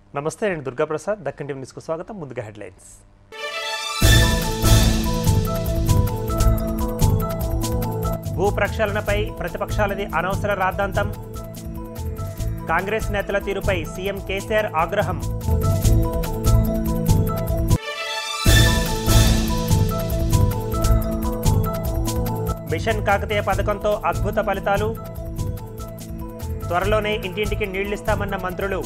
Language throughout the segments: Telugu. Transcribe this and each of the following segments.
నమస్తే నేను దుర్గాప్రసాద్ దక్కన్ టీవీ న్యూస్కు స్వాగతం ముందుగా హెడ్లైన్స్ భూ ప్రక్షాళనపై ప్రతిపక్షాలది అనవసర రాద్ధాంతం కాంగ్రెస్ నేతల తీరుపై సీఎం కేసీఆర్ ఆగ్రహం మిషన్ కాకతీయ పథకంతో అద్భుత ఫలితాలు త్వరలోనే ఇంటింటికి నీళ్లిస్తామన్న మంత్రులు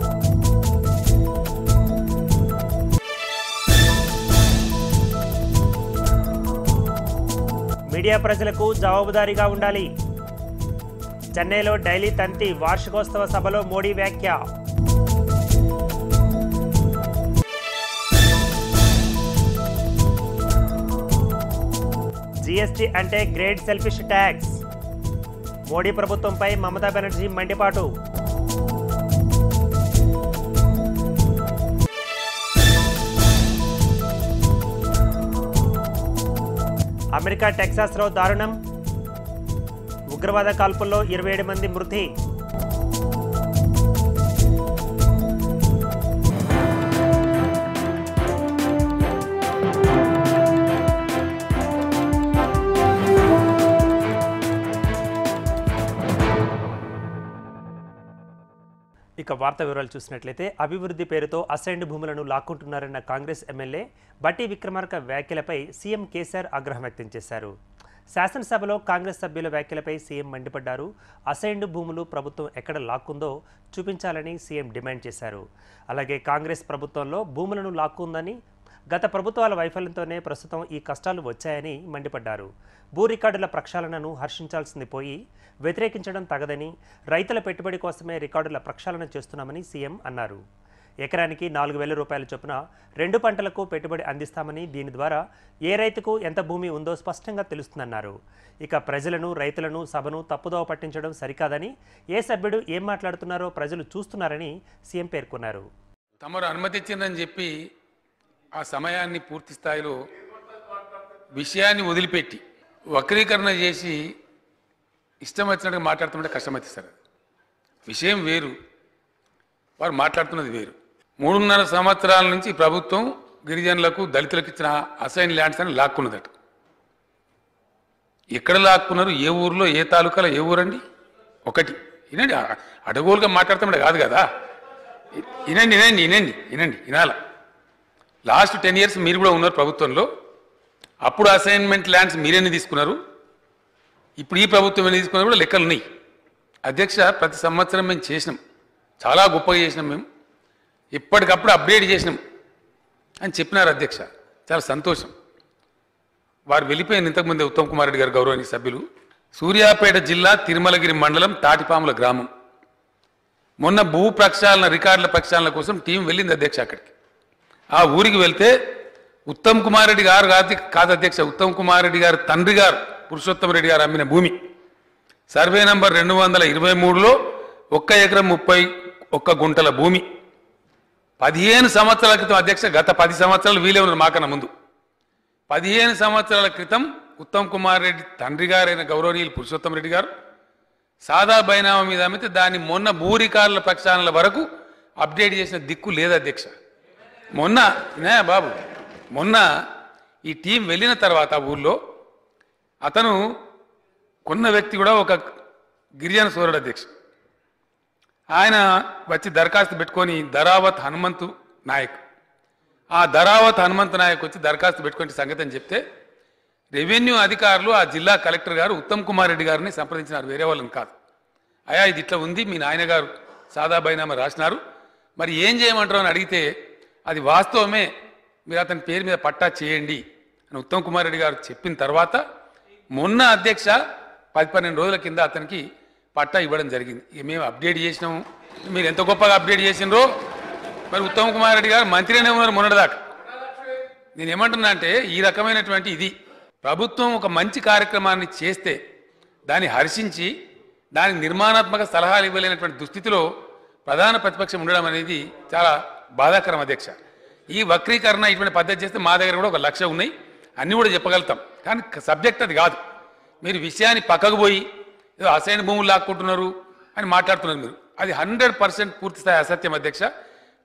మీడియా ప్రజలకు జవాబుదారీగా ఉండాలి చెన్నైలో డైలీ తంతి వార్షికోత్సవ సభలో మోడీ వ్యాఖ్య జీఎస్టీ అంటే గ్రేట్ సెల్ఫిష్ ట్యాక్స్ మోడీ ప్రభుత్వంపై మమతా బెనర్జీ మండిపాటు అమెరికా టెక్సాస్లో దారుణం ఉగ్రవాద కాల్పుల్లో ఇరవై ఏడు మంది మృతి ఇక వార్త వివరాలు చూసినట్లయితే అభివృద్ధి పేరుతో అసైన్డ్ భూములను లాక్కుంటున్నారన్న కాంగ్రెస్ ఎమ్మెల్యే బట్టి విక్రమార్క వ్యాఖ్యలపై సీఎం కేసీఆర్ ఆగ్రహం వ్యక్తం చేశారు శాసనసభలో కాంగ్రెస్ సభ్యుల వ్యాఖ్యలపై సీఎం మండిపడ్డారు అసైన్డ్ భూములు ప్రభుత్వం ఎక్కడ లాక్కుందో చూపించాలని సీఎం డిమాండ్ చేశారు అలాగే కాంగ్రెస్ ప్రభుత్వంలో భూములను లాక్కుందని గత ప్రభుత్వాల వైఫల్యంతోనే ప్రస్తుతం ఈ కష్టాలు వచ్చాయని మండిపడ్డారు భూ రికార్డుల ప్రక్షాళనను హర్షించాల్సింది పోయి వ్యతిరేకించడం తగదని రైతుల పెట్టుబడి కోసమే రికార్డుల ప్రక్షాళన చేస్తున్నామని సీఎం అన్నారు ఎకరానికి నాలుగు వేల రూపాయల చొప్పున రెండు పంటలకు పెట్టుబడి అందిస్తామని దీని ద్వారా ఏ రైతుకు ఎంత భూమి ఉందో స్పష్టంగా తెలుస్తుందన్నారు ఇక ప్రజలను రైతులను సభను తప్పుదోవ పట్టించడం సరికాదని ఏ సభ్యుడు ఏం మాట్లాడుతున్నారో ప్రజలు చూస్తున్నారని సీఎం పేర్కొన్నారు తమరు అనుమతి ఇచ్చిందని చెప్పి ఆ సమయాన్ని పూర్తి స్థాయిలో విషయాన్ని వదిలిపెట్టి వక్రీకరణ చేసి ఇష్టం వచ్చినట్టుగా మాట్లాడుతుంటే కష్టమైతే సార్ విషయం వేరు వారు మాట్లాడుతున్నది వేరు మూడున్నర సంవత్సరాల నుంచి ప్రభుత్వం గిరిజనులకు దళితులకు ఇచ్చిన అసైన్ ల్యాండ్స్ అని లాక్కున్నదట ఎక్కడ లాక్కున్నారు ఏ ఊర్లో ఏ తాలూకాలో ఏ ఊరండి ఒకటి వినండి అ- అడగోలుగా మాట్లాడుతుండే కాదు కదా వినండి వినండి వినండి వినండి వినాల లాస్ట్ టెన్ ఇయర్స్ మీరు కూడా ఉన్నారు ప్రభుత్వంలో అప్పుడు అసైన్మెంట్ ల్యాండ్స్ మీరెన్ని తీసుకున్నారు ఇప్పుడు ఈ ప్రభుత్వం ఎన్ని తీసుకున్నారు కూడా లెక్కలు ఉన్నాయి అధ్యక్ష ప్రతి సంవత్సరం మేము చేసినాం చాలా గొప్పగా చేసినాం మేము ఎప్పటికప్పుడు అప్డేట్ చేసినాం అని చెప్పినారు అధ్యక్ష చాలా సంతోషం వారు వెళ్ళిపోయిన ఇంతకుముందే ఉత్తమ్ కుమార్ రెడ్డి గారు గౌరవనీయ సభ్యులు సూర్యాపేట జిల్లా తిరుమలగిరి మండలం తాటిపాముల గ్రామం మొన్న భూ ప్రక్షాళన రికార్డుల ప్రక్షాళన కోసం టీం వెళ్ళింది అధ్యక్ష అక్కడికి ఆ ఊరికి వెళ్తే ఉత్తమ్ కుమార్ రెడ్డి గారు కాదు కాదు అధ్యక్ష ఉత్తమ్ కుమార్ రెడ్డి గారు తండ్రి గారు పురుషోత్తమ రెడ్డి గారు అమ్మిన భూమి సర్వే నంబర్ రెండు వందల ఇరవై మూడులో ఒక్క ఎకరం ముప్పై ఒక్క గుంటల భూమి పదిహేను సంవత్సరాల క్రితం అధ్యక్ష గత పది సంవత్సరాలు వీలే ఉన్నారు మాకన్నా ముందు పదిహేను సంవత్సరాల క్రితం ఉత్తమ్ కుమార్ రెడ్డి తండ్రి గారైన గౌరవనీయులు పురుషోత్తమ రెడ్డి గారు సాదా బైనామా మీద అమ్మితే దాన్ని మొన్న భూరికారుల ప్రక్షాళనల వరకు అప్డేట్ చేసిన దిక్కు లేదు అధ్యక్ష మొన్న వినాయా బాబు మొన్న ఈ టీం వెళ్ళిన తర్వాత ఆ ఊర్లో అతను కొన్న వ్యక్తి కూడా ఒక గిరిజన సోదరుడు అధ్యక్ష ఆయన వచ్చి దరఖాస్తు పెట్టుకొని ధరావత్ హనుమంతు నాయక్ ఆ ధరావత్ హనుమంతు నాయక్ వచ్చి దరఖాస్తు పెట్టుకునే సంగతి అని చెప్తే రెవెన్యూ అధికారులు ఆ జిల్లా కలెక్టర్ గారు ఉత్తమ్ కుమార్ రెడ్డి గారిని సంప్రదించినారు వేరే వాళ్ళని కాదు అయా ఇది ఇట్లా ఉంది మీ నాయన గారు సాదా బైనామా రాసినారు మరి ఏం చేయమంటారు అని అడిగితే అది వాస్తవమే మీరు అతని పేరు మీద పట్టా చేయండి అని ఉత్తమ్ కుమార్ రెడ్డి గారు చెప్పిన తర్వాత మొన్న అధ్యక్ష పది పన్నెండు రోజుల కింద అతనికి పట్టా ఇవ్వడం జరిగింది ఇక మేము అప్డేట్ చేసినాము మీరు ఎంత గొప్పగా అప్డేట్ చేసినరో మరి ఉత్తమ్ కుమార్ రెడ్డి గారు మంత్రిగానే ఉన్నారు మొన్నటిదాకా నేను ఏమంటున్నా అంటే ఈ రకమైనటువంటి ఇది ప్రభుత్వం ఒక మంచి కార్యక్రమాన్ని చేస్తే దాన్ని హర్షించి దానికి నిర్మాణాత్మక సలహాలు ఇవ్వలేనటువంటి దుస్థితిలో ప్రధాన ప్రతిపక్షం ఉండడం అనేది చాలా బాధాకరం అధ్యక్ష ఈ వక్రీకరణ ఇటువంటి పద్ధతి చేస్తే మా దగ్గర కూడా ఒక లక్ష ఉన్నాయి అన్నీ కూడా చెప్పగలుగుతాం కానీ సబ్జెక్ట్ అది కాదు మీరు విషయాన్ని పక్కకు పోయి ఏదో అసైన్ భూములు లాక్కుంటున్నారు అని మాట్లాడుతున్నారు మీరు అది హండ్రెడ్ పర్సెంట్ పూర్తి స్థాయి అసత్యం అధ్యక్ష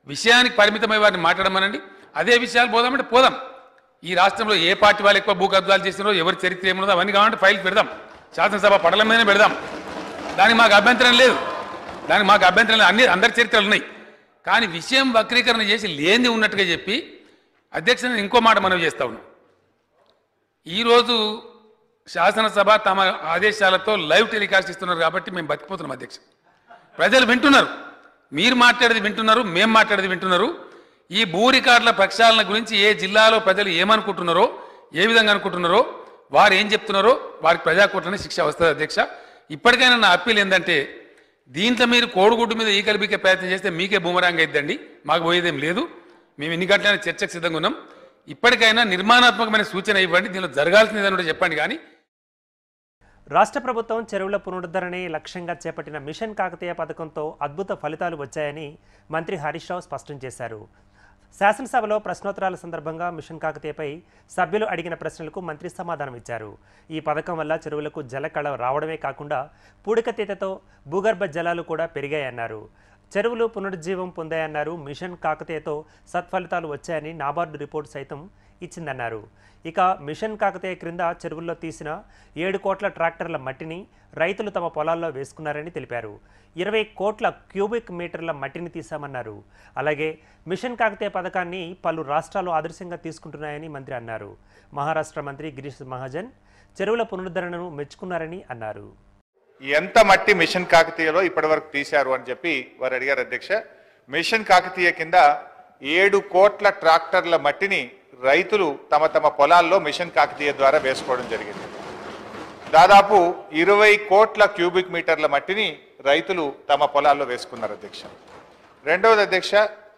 విషయానికి పరిమితమై వారిని మాట్లాడమనండి అదే విషయాలు పోదామంటే పోదాం ఈ రాష్ట్రంలో ఏ పార్టీ వాళ్ళు ఎక్కువ భూ కబ్జాలు చేస్తున్నారో ఎవరి చరిత్ర ఏమున్నదో అవన్నీ కావాలంటే ఫైల్స్ పెడదాం శాసనసభ పడల మీదనే పెడదాం దానికి మాకు అభ్యంతరం లేదు దానికి మాకు అభ్యంతరం లేదు అన్ని అందరి చరిత్రలు ఉన్నాయి కానీ విషయం వక్రీకరణ చేసి లేనిది ఉన్నట్టుగా చెప్పి అధ్యక్ష నేను ఇంకో మాట మనవి చేస్తా ఉన్నాం ఈరోజు శాసనసభ తమ ఆదేశాలతో లైవ్ టెలికాస్ట్ ఇస్తున్నారు కాబట్టి మేము బతికిపోతున్నాం అధ్యక్ష ప్రజలు వింటున్నారు మీరు మాట్లాడేది వింటున్నారు మేము మాట్లాడేది వింటున్నారు ఈ భూ రికార్డుల ప్రక్షాళన గురించి ఏ జిల్లాలో ప్రజలు ఏమనుకుంటున్నారో ఏ విధంగా అనుకుంటున్నారో వారు ఏం చెప్తున్నారో వారికి ప్రజాకోట్లని శిక్ష వస్తుంది అధ్యక్ష ఇప్పటికైనా నా అప్పీల్ ఏంటంటే దీంట్లో మీరు కోడిగుడ్డు మీద ఈ కలిపికే ప్రయత్నం చేస్తే మీకే బూమరాంగ్ అయిద్దండి మాకు పోయేదేం లేదు మేము ఎన్ని గంటలైనా చర్చకు సిద్ధంగా ఉన్నాం ఇప్పటికైనా నిర్మాణాత్మకమైన సూచన ఇవ్వండి దీనిలో జరగాల్సిందని కూడా చెప్పండి కానీ రాష్ట్ర ప్రభుత్వం చెరువుల పునరుద్ధరణే లక్ష్యంగా చేపట్టిన మిషన్ కాకతీయ పథకంతో అద్భుత ఫలితాలు వచ్చాయని మంత్రి హరీష్ రావు స్పష్టం చేశారు శాసనసభలో ప్రశ్నోత్తరాల సందర్భంగా మిషన్ కాకతీయపై సభ్యులు అడిగిన ప్రశ్నలకు మంత్రి సమాధానం ఇచ్చారు ఈ పథకం వల్ల చెరువులకు జలకళ రావడమే కాకుండా పూడికతీతతో భూగర్భ జలాలు కూడా పెరిగాయన్నారు చెరువులు పునరుజ్జీవం పొందాయన్నారు మిషన్ కాకతీయతో సత్ఫలితాలు వచ్చాయని నాబార్డు రిపోర్ట్ సైతం ఇచ్చిందన్నారు ఇక మిషన్ కాకతీయ క్రింద చెరువుల్లో తీసిన ఏడు కోట్ల ట్రాక్టర్ల మట్టిని రైతులు తమ పొలాల్లో వేసుకున్నారని తెలిపారు ఇరవై కోట్ల క్యూబిక్ మీటర్ల మట్టిని తీశామన్నారు అలాగే మిషన్ కాకతీయ పథకాన్ని పలు రాష్ట్రాలు ఆదర్శంగా తీసుకుంటున్నాయని మంత్రి అన్నారు మహారాష్ట్ర మంత్రి గిరీష్ మహాజన్ చెరువుల పునరుద్ధరణను మెచ్చుకున్నారని అన్నారు ఎంత మట్టి మిషన్ కాకతీయలో ఇప్పటివరకు తీశారు అని చెప్పి వారు అడిగారు అధ్యక్ష మిషన్ కాకతీయ కింద ఏడు కోట్ల ట్రాక్టర్ల మట్టిని రైతులు తమ తమ పొలాల్లో మిషన్ కాకతీయ ద్వారా వేసుకోవడం జరిగింది దాదాపు ఇరవై కోట్ల క్యూబిక్ మీటర్ల మట్టిని రైతులు తమ పొలాల్లో వేసుకున్నారు అధ్యక్ష రెండవది అధ్యక్ష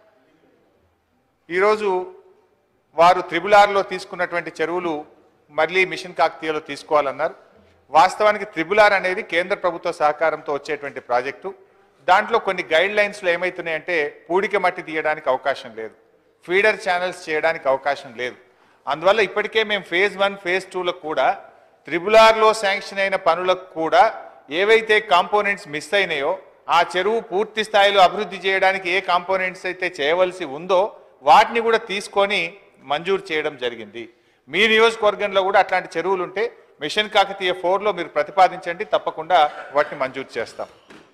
ఈరోజు వారు త్రిబులార్లో తీసుకున్నటువంటి చెరువులు మళ్ళీ మిషన్ కాకతీయలో తీసుకోవాలన్నారు వాస్తవానికి త్రిబులార్ అనేది కేంద్ర ప్రభుత్వ సహకారంతో వచ్చేటువంటి ప్రాజెక్టు దాంట్లో కొన్ని గైడ్ లైన్స్లో ఏమవుతున్నాయంటే పూడిక మట్టి తీయడానికి అవకాశం లేదు ఫీడర్ ఛానల్స్ చేయడానికి అవకాశం లేదు అందువల్ల ఇప్పటికే మేము ఫేజ్ వన్ ఫేజ్ టూలకు కూడా త్రిబులార్లో శాంక్షన్ అయిన పనులకు కూడా ఏవైతే కాంపోనెంట్స్ మిస్ అయినాయో ఆ చెరువు పూర్తి స్థాయిలో అభివృద్ధి చేయడానికి ఏ కాంపోనెంట్స్ అయితే చేయవలసి ఉందో వాటిని కూడా తీసుకొని మంజూరు చేయడం జరిగింది మీ నియోజకవర్గంలో కూడా అట్లాంటి చెరువులు ఉంటే మిషన్ కాకతీయ ఫోర్లో మీరు ప్రతిపాదించండి తప్పకుండా వాటిని మంజూరు చేస్తాం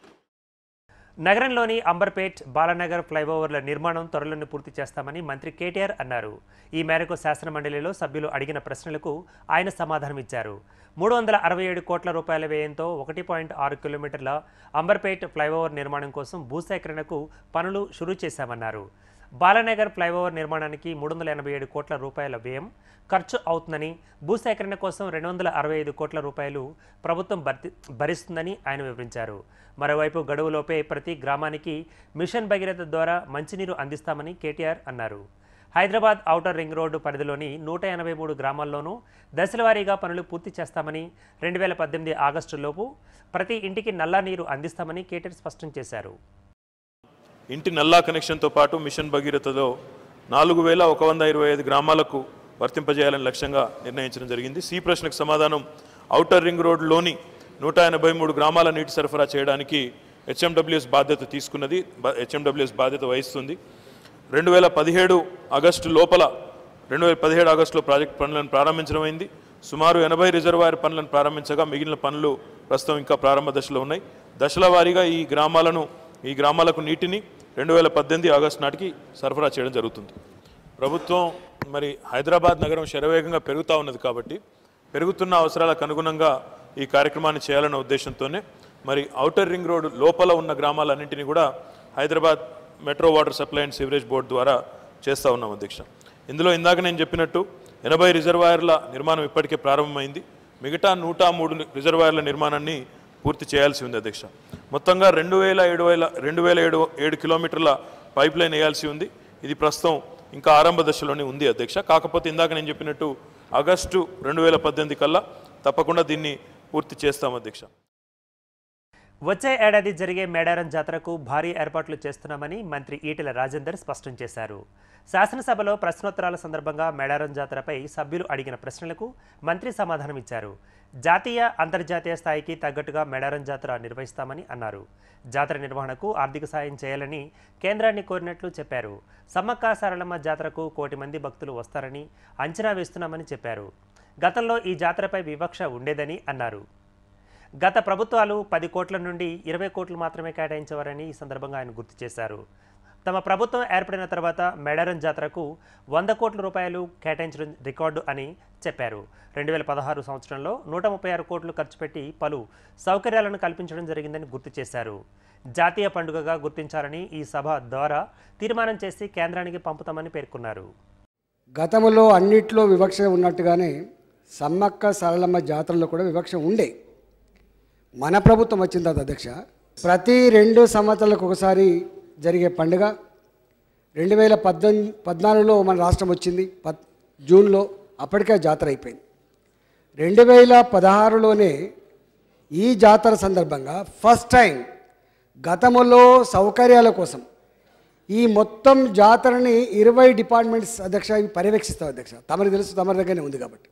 నగరంలోని అంబర్పేట్ బాలానగర్ ఫ్లైఓవర్ల నిర్మాణం త్వరలోనే పూర్తి చేస్తామని మంత్రి కేటీఆర్ అన్నారు ఈ మేరకు శాసన మండలిలో సభ్యులు అడిగిన ప్రశ్నలకు ఆయన సమాధానమిచ్చారు మూడు వందల అరవై ఏడు కోట్ల రూపాయల వ్యయంతో ఒకటి పాయింట్ ఆరు కిలోమీటర్ల అంబర్పేట్ ఫ్లైఓవర్ నిర్మాణం కోసం భూసేకరణకు పనులు షురూ చేశామన్నారు బాలానగర్ ఫ్లైఓవర్ నిర్మాణానికి మూడు వందల ఎనభై ఏడు కోట్ల రూపాయల వ్యయం ఖర్చు అవుతుందని భూసేకరణ కోసం రెండు వందల అరవై ఐదు కోట్ల రూపాయలు ప్రభుత్వం భర్తీ భరిస్తుందని ఆయన వివరించారు మరోవైపు గడువులోపే ప్రతి గ్రామానికి మిషన్ భగీరథ ద్వారా మంచినీరు అందిస్తామని కేటీఆర్ అన్నారు హైదరాబాద్ ఔటర్ రింగ్ రోడ్డు పరిధిలోని నూట ఎనభై మూడు గ్రామాల్లోనూ దశలవారీగా పనులు పూర్తి చేస్తామని రెండు వేల పద్దెనిమిది ఆగస్టులోపు ప్రతి ఇంటికి నల్లా నీరు అందిస్తామని కేటీఆర్ స్పష్టం చేశారు ఇంటి నల్లా కనెక్షన్తో పాటు మిషన్ భగీరథలో నాలుగు వేల ఒక వంద ఇరవై ఐదు గ్రామాలకు వర్తింపజేయాలని లక్ష్యంగా నిర్ణయించడం జరిగింది సి ప్రశ్నకు సమాధానం ఔటర్ రింగ్ రోడ్లోని నూట ఎనభై మూడు గ్రామాల నీటి సరఫరా చేయడానికి హెచ్ఎండబ్ల్యూఎస్ బాధ్యత తీసుకున్నది హెచ్ఎండబ్ల్యూఎస్ బాధ్యత వహిస్తుంది రెండు వేల పదిహేడు ఆగస్టు లోపల రెండు వేల పదిహేడు ఆగస్టులో ప్రాజెక్ట్ పనులను ప్రారంభించడం అయింది సుమారు ఎనభై రిజర్వాయర్ పనులను ప్రారంభించగా మిగిలిన పనులు ప్రస్తుతం ఇంకా ప్రారంభ దశలో ఉన్నాయి దశల వారీగా ఈ గ్రామాలను ఈ గ్రామాలకు నీటిని రెండు వేల పద్దెనిమిది ఆగస్టు నాటికి సరఫరా చేయడం జరుగుతుంది ప్రభుత్వం మరి హైదరాబాద్ నగరం శరవేగంగా పెరుగుతూ ఉన్నది కాబట్టి పెరుగుతున్న అవసరాలకు అనుగుణంగా ఈ కార్యక్రమాన్ని చేయాలన్న ఉద్దేశంతోనే మరి ఔటర్ రింగ్ రోడ్ లోపల ఉన్న గ్రామాలన్నింటినీ కూడా Hyderabad metro water supply and sewerage board ద్వారా చేస్తూ ఉన్నాం అధ్యక్ష ఇందులో ఇందాక నేను చెప్పినట్టు ఎనభై రిజర్వాయర్ల నిర్మాణం ఇప్పటికే ప్రారంభమైంది మిగతా నూట మూడు రిజర్వాయర్ల నిర్మాణాన్ని పూర్తి చేయాల్సి ఉంది అధ్యక్ష మొత్తంగా రెండు వేల ఏడు వేల రెండు వేల ఏడు ఏడు కిలోమీటర్ల పైప్ లైన్ వేయాల్సి ఉంది ఇది ప్రస్తుతం ఇంకా ఆరంభ దశలోనే ఉంది అధ్యక్ష కాకపోతే ఇందాక నేను చెప్పినట్టు ఆగస్టు రెండు వేల పద్దెనిమిది కల్లా తప్పకుండా దీన్ని పూర్తి చేస్తాం అధ్యక్ష వచ్చే ఏడాది జరిగే మేడారం జాతరకు భారీ ఏర్పాట్లు చేస్తున్నామని మంత్రి ఈటెల రాజేందర్ స్పష్టం చేశారు శాసనసభలో ప్రశ్నోత్తరాల సందర్భంగా మేడారం జాతరపై సభ్యులు అడిగిన ప్రశ్నలకు మంత్రి సమాధానం ఇచ్చారు జాతీయ అంతర్జాతీయ స్థాయికి తగ్గట్టుగా మేడారం జాతర నిర్వహిస్తామని అన్నారు జాతర నిర్వహణకు ఆర్థిక సాయం చేయాలని కేంద్రాన్ని కోరినట్లు చెప్పారు సమ్మక్క సారలమ్మ జాతరకు కోటి మంది భక్తులు వస్తారని అంచనా వేస్తున్నామని చెప్పారు గతంలో ఈ జాతరపై వివక్ష ఉండేదని అన్నారు గత ప్రభుత్వాలు పది కోట్ల నుండి ఇరవై కోట్లు మాత్రమే కేటాయించేవారని ఈ సందర్భంగా ఆయన గుర్తు చేశారు తమ ప్రభుత్వం ఏర్పడిన తర్వాత మేడారం జాతరకు వంద కోట్ల రూపాయలు కేటాయించడం రికార్డు అని చెప్పారు రెండు వేల పదహారు సంవత్సరంలో నూట ముప్పై ఆరు కోట్లు ఖర్చు పెట్టి పలు సౌకర్యాలను కల్పించడం జరిగిందని గుర్తు చేశారు జాతీయ పండుగగా గుర్తించాలని ఈ సభ ద్వారా తీర్మానం చేసి కేంద్రానికి పంపుతామని పేర్కొన్నారు గతంలో అన్నిట్లో వివక్ష ఉన్నట్టుగానే సమ్మక్క సరళమ్మ జాతరలో కూడా వివక్ష ఉండే మన ప్రభుత్వం వచ్చిన తర్వాత అధ్యక్ష ప్రతి రెండు సంవత్సరాలకు ఒకసారి జరిగే పండుగ రెండు వేల పద్దెనిమిది పద్నాలుగులో మన రాష్ట్రం వచ్చింది పద్ జూన్లో అప్పటికే జాతర అయిపోయింది రెండు వేల పదహారులోనే ఈ జాతర సందర్భంగా ఫస్ట్ టైం గతంలో సౌకర్యాల కోసం ఈ మొత్తం జాతరని ఇరవై డిపార్ట్మెంట్స్ అధ్యక్ష ఇవి పర్యవేక్షిస్తాం అధ్యక్ష తమరికి తెలుసు తమరి దగ్గరనే ఉంది కాబట్టి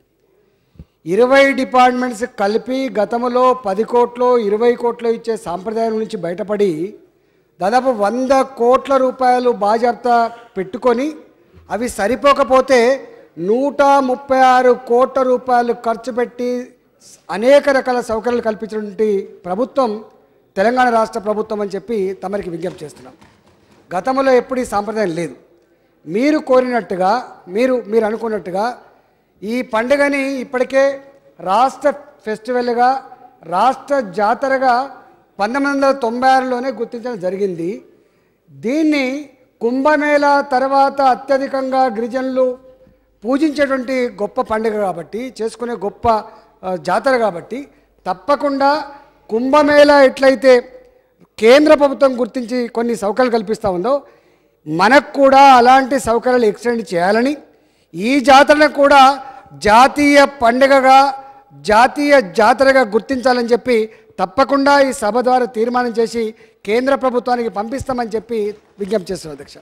ఇరవై డిపార్ట్మెంట్స్ కలిపి గతంలో పది కోట్లు ఇరవై కోట్లు ఇచ్చే సాంప్రదాయం నుంచి బయటపడి దాదాపు వంద కోట్ల రూపాయలు బాజాప్తా పెట్టుకొని అవి సరిపోకపోతే నూట ముప్పై ఆరు కోట్ల రూపాయలు ఖర్చు పెట్టి అనేక రకాల సౌకర్యాలు కల్పించినటువంటి ప్రభుత్వం తెలంగాణ రాష్ట్ర ప్రభుత్వం అని చెప్పి తమరికి విజ్ఞప్తి చేస్తున్నాం గతంలో ఎప్పుడు ఈ సాంప్రదాయం లేదు మీరు కోరినట్టుగా మీరు మీరు అనుకున్నట్టుగా ఈ పండుగని ఇప్పటికే రాష్ట్ర ఫెస్టివల్గా రాష్ట్ర జాతరగా పంతొమ్మిది వందల తొంభై ఆరులోనే గుర్తించడం జరిగింది దీన్ని కుంభమేళా తర్వాత అత్యధికంగా గిరిజనులు పూజించేటువంటి గొప్ప పండుగ కాబట్టి చేసుకునే గొప్ప ఆ, జాతర కాబట్టి తప్పకుండా కుంభమేళా ఎట్లయితే కేంద్ర ప్రభుత్వం గుర్తించి కొన్ని సౌకర్యాలు కల్పిస్తూ ఉందో మనకు కూడా అలాంటి సౌకర్యాలు ఎక్స్టెండ్ చేయాలని ఈ జాతరను కూడా జాతీయ పండుగగా జాతీయ జాతరగా గుర్తించాలని చెప్పి తప్పకుండా ఈ సభ ద్వారా తీర్మానం చేసి కేంద్ర ప్రభుత్వానికి పంపిస్తామని చెప్పి విజ్ఞప్తి చేస్తున్నాను అధ్యక్ష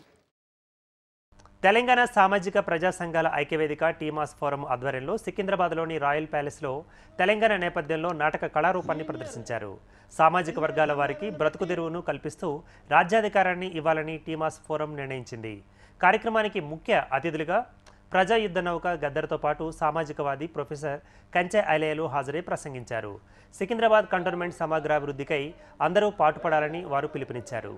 తెలంగాణ సామాజిక ప్రజా సంఘాల ఐక్యవేదిక టీమాస్ ఫోరం ఆధ్వర్యంలో సికింద్రాబాద్లోని రాయల్ ప్యాలెస్లో తెలంగాణ నేపథ్యంలో నాటక కళారూపాన్ని ప్రదర్శించారు సామాజిక వర్గాల వారికి బ్రతుకు తెరువును కల్పిస్తూ రాజ్యాధికారాన్ని ఇవ్వాలని టీమాస్ ఫోరం నిర్ణయించింది కార్యక్రమానికి ముఖ్య అతిథులుగా ప్రజా యుద్ధ నౌక గద్దర్తో పాటు సామాజికవాది ప్రొఫెసర్ కంచె ఐలయ్యలు హాజరై ప్రసంగించారు సికింద్రాబాద్ కంటోన్మెంట్ సమగ్రాభివృద్ధికై అందరూ పాటుపడాలని వారు పిలుపునిచ్చారు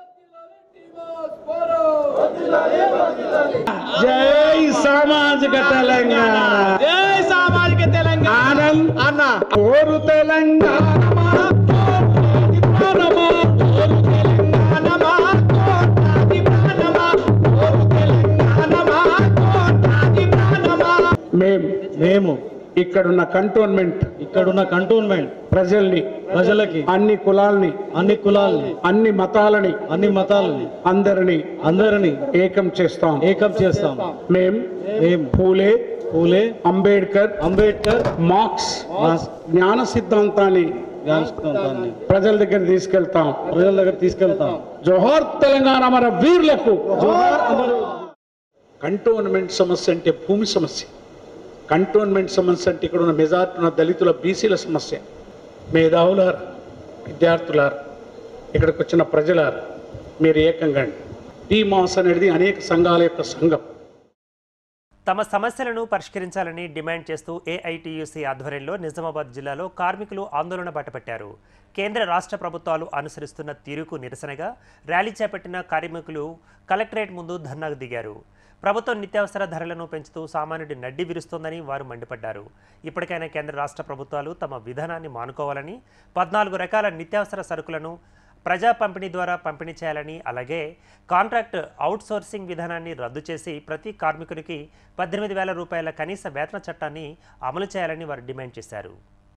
జై సామాజిక తెలంగాణ జై సామాజిక తెలంగాణ ఆనంద్ అన్న ఓరు తెలంగాణ కోట్లాది ప్రాణమా ఓరు తెలంగాణమా కోట్లాది ప్రాణమా ఓరు తెలంగాణమా కోట్లాది ప్రాణమా మేం మేము ఇక్కడున్న కంటోన్మెంట్ ఇక్కడున్న కంటోన్మెంట్ ప్రజల్ని ప్రజలకి అన్ని కులాల్ని అన్ని కులాలని అన్ని మతాలని అన్ని మతాలని అందరిని అందరినీ ఏకం చేస్తాం ఏకం చేస్తాం మేం మేము పూలే పూలే అంబేద్కర్ అంబేద్కర్ మార్క్స్ మాస్ జ్ఞాన సిద్ధాంతాన్ని జ్ఞానసిద్ధాంతాన్ని ప్రజల దగ్గర తీసుకెళ్తాం ప్రజల దగ్గర తీసుకెళ్తాం జోహార్ తెలంగాణ మన వీరులకు జోహార్ అమరు కంటోన్మెంట్ సమస్య అంటే భూమి సమస్య కంటోన్మెంట్ సమస్య అంటే ఇక్కడ ఉన్న మెజార్టీ ఉన్న దళితుల బీసీల సమస్య మేధావులారు విద్యార్థులారు ఇక్కడికి వచ్చిన ప్రజలారు మీరు ఏకంగా టీమాస్ అనేది అనేక సంఘాల యొక్క సంఘం తమ సమస్యలను పరిష్కరించాలని డిమాండ్ చేస్తూ ఏఐటియుసి ఆధ్వర్యంలో నిజామాబాద్ జిల్లాలో కార్మికులు ఆందోళన బట్టపెట్టారు కేంద్ర రాష్ట్ర ప్రభుత్వాలు అనుసరిస్తున్న తీరుకు నిరసనగా ర్యాలీ చేపట్టిన కార్మికులు కలెక్టరేట్ ముందు ధర్నాకు దిగారు ప్రభుత్వం నిత్యావసర ధరలను పెంచుతూ సామాన్యుడి నడ్డి విరుస్తోందని వారు మండిపడ్డారు ఇప్పటికైనా కేంద్ర రాష్ట్ర ప్రభుత్వాలు తమ విధానాన్ని మానుకోవాలని పద్నాలుగు రకాల నిత్యావసర సరుకులను ప్రజా పంపిణీ ద్వారా పంపిణీ చేయాలని అలాగే కాంట్రాక్ట్ అవుట్సోర్సింగ్ విధానాన్ని రద్దు చేసి ప్రతి కార్మికునికి పద్దెనిమిది వేల రూపాయల కనీస వేతన చట్టాన్ని అమలు చేయాలని వారు డిమాండ్ చేశారు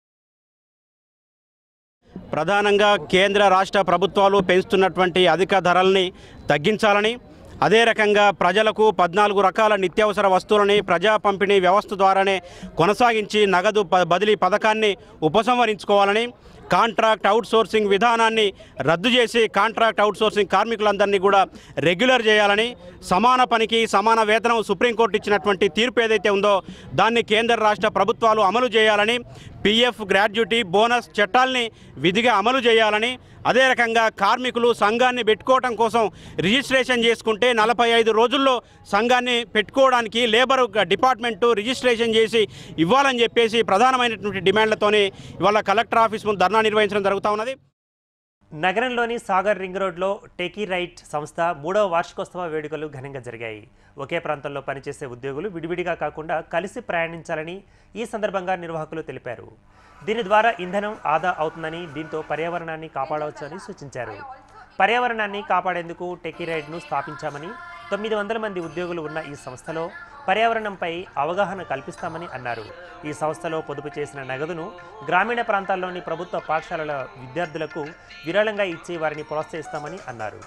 ప్రధానంగా కేంద్ర రాష్ట్ర ప్రభుత్వాలు పెంచుతున్నటువంటి అధిక ధరల్ని తగ్గించాలని అదే రకంగా ప్రజలకు పద్నాలుగు రకాల నిత్యావసర వస్తువులని ప్రజా పంపిణీ వ్యవస్థ ద్వారానే కొనసాగించి నగదు ప- బదిలీ పథకాన్ని ఉపసంహరించుకోవాలని కాంట్రాక్ట్ అవుట్సోర్సింగ్ విధానాన్ని రద్దు చేసి కాంట్రాక్ట్ అవుట్సోర్సింగ్ కార్మికులందరినీ కూడా రెగ్యులర్ చేయాలని సమాన పనికి సమాన వేతనం సుప్రీంకోర్టు ఇచ్చినటువంటి తీర్పు ఏదైతే ఉందో దాన్ని కేంద్ర రాష్ట్ర ప్రభుత్వాలు అమలు చేయాలని పిఎఫ్ గ్రాడ్యుటీ బోనస్ చట్టాల్ని విధిగా అమలు చేయాలని అదే రకంగా కార్మికులు సంఘాన్ని పెట్టుకోవడం కోసం రిజిస్ట్రేషన్ చేసుకుంటే నలభై ఐదు రోజుల్లో సంఘాన్ని పెట్టుకోవడానికి లేబర్ డిపార్ట్మెంటు రిజిస్ట్రేషన్ చేసి ఇవ్వాలని చెప్పేసి ప్రధానమైనటువంటి డిమాండ్లతోనే ఇవాళ కలెక్టర్ ఆఫీస్ ముందు ధర్నా నిర్వహించడం జరుగుతూ ఉన్నది నగరంలోని సాగర్ రింగ్ రోడ్లో టేకీ రైట్ సంస్థ మూడవ వార్షికోత్సవ వేడుకలు ఘనంగా జరిగాయి ఒకే ప్రాంతంలో పనిచేసే ఉద్యోగులు విడివిడిగా కాకుండా కలిసి ప్రయాణించాలని ఈ సందర్భంగా నిర్వాహకులు తెలిపారు దీని ద్వారా ఇంధనం ఆదా అవుతుందని దీంతో పర్యావరణాన్ని కాపాడవచ్చని సూచించారు పర్యావరణాన్ని కాపాడేందుకు టెకీ రైడ్ను స్థాపించామని తొమ్మిది వందల మంది ఉద్యోగులు ఉన్న ఈ సంస్థలో పర్యావరణంపై అవగాహన కల్పిస్తామని అన్నారు ఈ సంస్థలో పొదుపు చేసిన నగదును గ్రామీణ ప్రాంతాల్లోని ప్రభుత్వ పాఠశాలల విద్యార్థులకు విరాళంగా ఇచ్చి వారిని ప్రోత్సహిస్తామని అన్నారు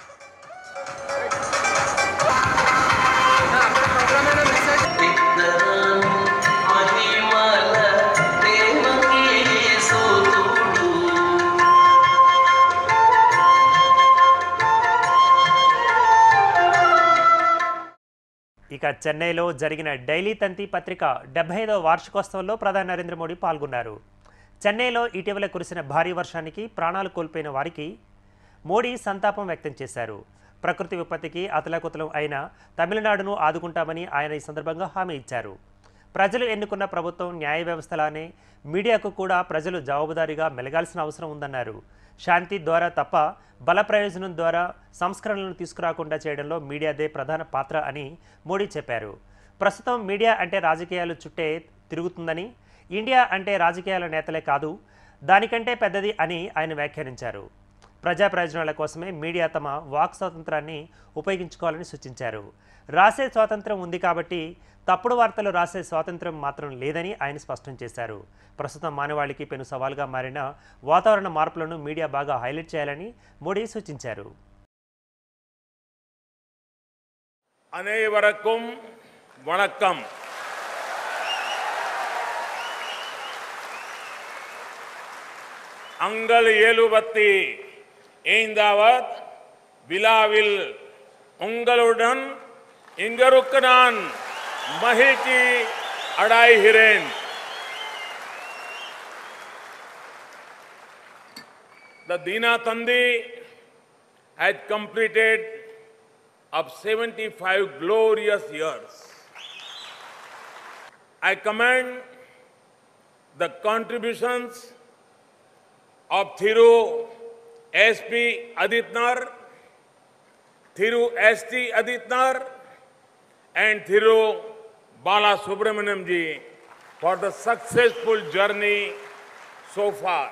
మహిమల ప్రేమకి సూతుడు ఇక చెన్నైలో జరిగిన డైలీ తంతి పత్రిక డెబ్బై ఐదవ వార్షికోత్సవంలో ప్రధాని నరేంద్ర మోడీ పాల్గొన్నారు చెన్నైలో ఇటీవల కురిసిన భారీ వర్షానికి ప్రాణాలు కోల్పోయిన వారికి మోడీ సంతాపం వ్యక్తం చేశారు ప్రకృతి విపత్తికి అతలాకుతలం అయిన తమిళనాడును ఆదుకుంటామని ఆయన ఈ సందర్భంగా హామీ ఇచ్చారు ప్రజలు ఎన్నుకున్న ప్రభుత్వం న్యాయ వ్యవస్థలానే మీడియాకు కూడా ప్రజలు జవాబుదారీగా మెలగాల్సిన అవసరం ఉందన్నారు శాంతి ద్వారా తప్ప బల ప్రయోజనం ద్వారా సంస్కరణలను తీసుకురాకుండా చేయడంలో మీడియాదే ప్రధాన పాత్ర అని మోడీ చెప్పారు ప్రస్తుతం మీడియా అంటే రాజకీయాలు చుట్టే తిరుగుతుందని ఇండియా అంటే రాజకీయాల నేతలే కాదు దానికంటే పెద్దది అని ఆయన వ్యాఖ్యానించారు ప్రజా ప్రయోజనాల కోసమే మీడియా తమ వాక్ స్వాతంత్రాన్ని ఉపయోగించుకోవాలని సూచించారు రాసే స్వాతంత్రం ఉంది కాబట్టి తప్పుడు వార్తలు రాసే స్వాతంత్రం మాత్రం లేదని ఆయన స్పష్టం చేశారు ప్రస్తుతం మానవాళికి పెను సవాల్గా మారిన వాతావరణ మార్పులను మీడియా బాగా హైలైట్ చేయాలని మోడీ సూచించారు அனைவருக்கும் வணக்கம் அங்கள் ஏழுபத்தி ஐந்தாவது விழாவில் உங்களுடன் இங்கருக்கு நான் மகிழ்ச்சி அடைகிறேன் The Dina Tandi has completed of 75 glorious years. I commend the contributions of Thiru S.P. Aditnar, Thiru S.T. Aditnar, and Thiru Bala Subramaniam ji for the successful journey so far.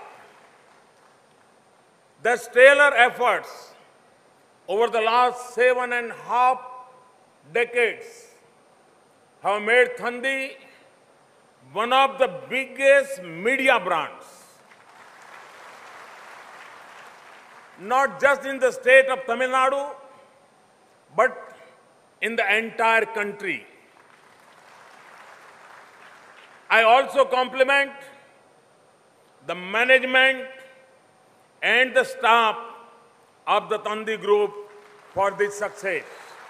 The stellar efforts over the last seven and a half decades have made Thandi one of the biggest media brands. Not just in the state of Tamil Nadu, but in the entire country. I also compliment the management and the staff of the Tandi Group for this success.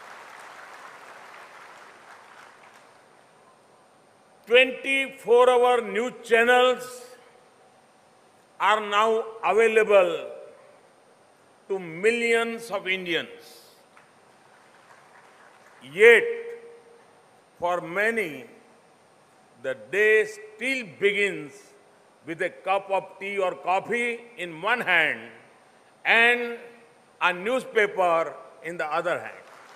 24 hour news channels are now available to millions of Indians. Yet, for many, the day still begins with a cup of tea or coffee in one hand and a newspaper in the other hand.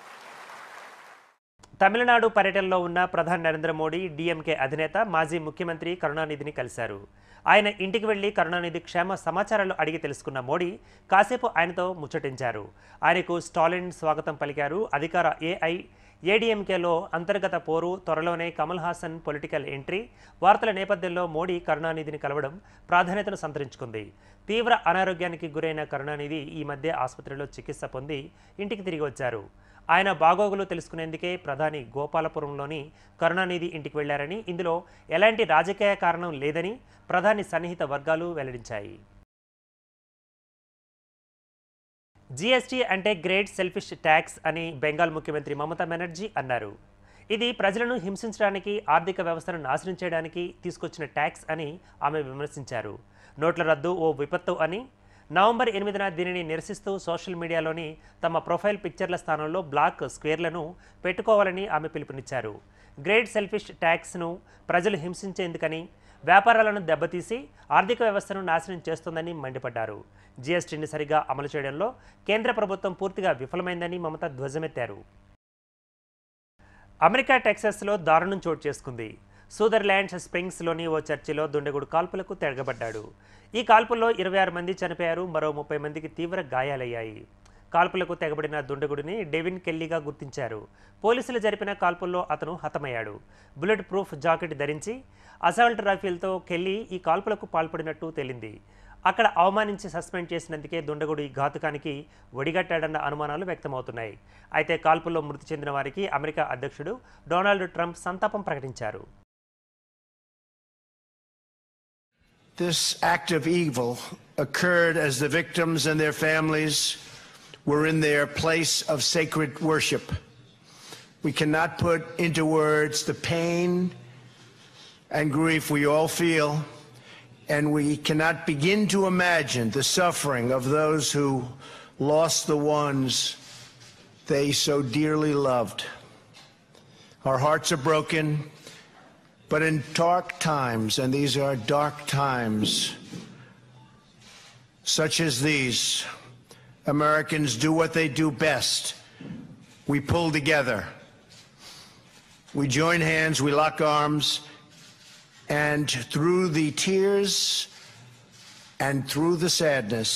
Tamil Nadu పర్యటనలో ఉన్న ప్రధాని నరేంద్ర మోడీ డీఎంకే అధినేత మాజీ ముఖ్యమంత్రి కరుణానిధిని కలిశారు ఆయన ఇంటికి వెళ్లి కరుణానిధి క్షేమ సమాచారాలు అడిగి తెలుసుకున్న మోడీ కాసేపు ఆయనతో ముచ్చటించారు ఆయనకు స్టాలిన్ స్వాగతం పలికారు అధికార ఏఐ ఏడీఎంకేలో అంతర్గత పోరు త్వరలోనే కమల్ హాసన్ పొలిటికల్ ఎంట్రీ వార్తల నేపథ్యంలో మోడీ కరుణానిధిని కలవడం ప్రాధాన్యతను సంతరించుకుంది తీవ్ర అనారోగ్యానికి గురైన కరుణానిధి ఈ మధ్య ఆసుపత్రిలో చికిత్స పొంది ఇంటికి తిరిగి వచ్చారు ఆయన బాగోగులు తెలుసుకునేందుకే ప్రధాని గోపాలపురంలోని కరుణానిధి ఇంటికి వెళ్లారని ఇందులో ఎలాంటి రాజకీయ కారణం లేదని ప్రధాని సన్నిహిత వర్గాలు వెల్లడించాయి జీఎస్టీ అంటే గ్రేట్ సెల్ఫిష్ ట్యాక్స్ అని బెంగాల్ ముఖ్యమంత్రి మమతా బెనర్జీ అన్నారు ఇది ప్రజలను హింసించడానికి ఆర్థిక వ్యవస్థను నాశనం చేయడానికి తీసుకొచ్చిన ట్యాక్స్ అని ఆమె విమర్శించారు నోట్ల రద్దు ఓ విపత్తు అని నవంబర్ ఎనిమిదిన దీనిని నిరసిస్తూ సోషల్ మీడియాలోని తమ ప్రొఫైల్ పిక్చర్ల స్థానంలో బ్లాక్ స్క్వేర్లను పెట్టుకోవాలని ఆమె పిలుపునిచ్చారు గ్రేట్ సెల్ఫిష్ ట్యాక్స్ను ప్రజలు హింసించేందుకని వ్యాపారాలను దెబ్బతీసి ఆర్థిక వ్యవస్థను నాశనం చేస్తోందని మండిపడ్డారు జీఎస్టీని సరిగా అమలు చేయడంలో కేంద్ర ప్రభుత్వం పూర్తిగా విఫలమైందని మమత ధ్వజమెత్తారు అమెరికా టెక్సాస్లో దారుణం చోటు చేసుకుంది సూదర్లాండ్స్ స్ప్రింగ్స్లోని ఓ చర్చిలో దుండగుడు కాల్పులకు తెగబడ్డాడు ఈ కాల్పుల్లో ఇరవై ఆరు మంది చనిపోయారు మరో ముప్పై మందికి తీవ్ర గాయాలయ్యాయి కాల్పులకు తెగబడిన దుండగుడిని డెవిన్ కెల్లీగా గుర్తించారు పోలీసులు జరిపిన కాల్పుల్లో అతను హతమయ్యాడు బుల్లెట్ ప్రూఫ్ జాకెట్ ధరించి అసాల్ట్ రైఫిల్తో కెల్లీ ఈ కాల్పులకు పాల్పడినట్టు తేలింది అక్కడ అవమానించి సస్పెండ్ చేసినందుకే దుండగుడు ఈ ఘాతుకానికి ఒడిగట్టాడన్న అనుమానాలు వ్యక్తమవుతున్నాయి అయితే కాల్పుల్లో మృతి చెందిన వారికి అమెరికా అధ్యక్షుడు డొనాల్డ్ ట్రంప్ సంతాపం ప్రకటించారు This act of evil occurred as the victims and their families were in their place of sacred worship. We cannot put into words the pain and grief we all feel, and we cannot begin to imagine the suffering of those who lost the ones they so dearly loved. Our hearts are broken, but in dark times, and these are dark times, such as these, Americans do what they do best. We pull together. We join hands, we lock arms, and through the tears and through the sadness,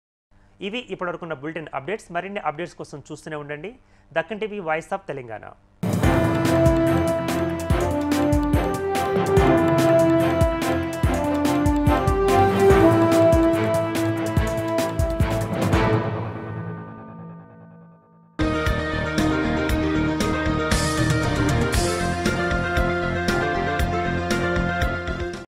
ఇవి ఇప్పటివరకున్న బులెటిన్ అప్డేట్స్ మరిన్ని అప్డేట్స్ కోసం చూస్తూనే ఉండండి Deccan TV voice of Telangana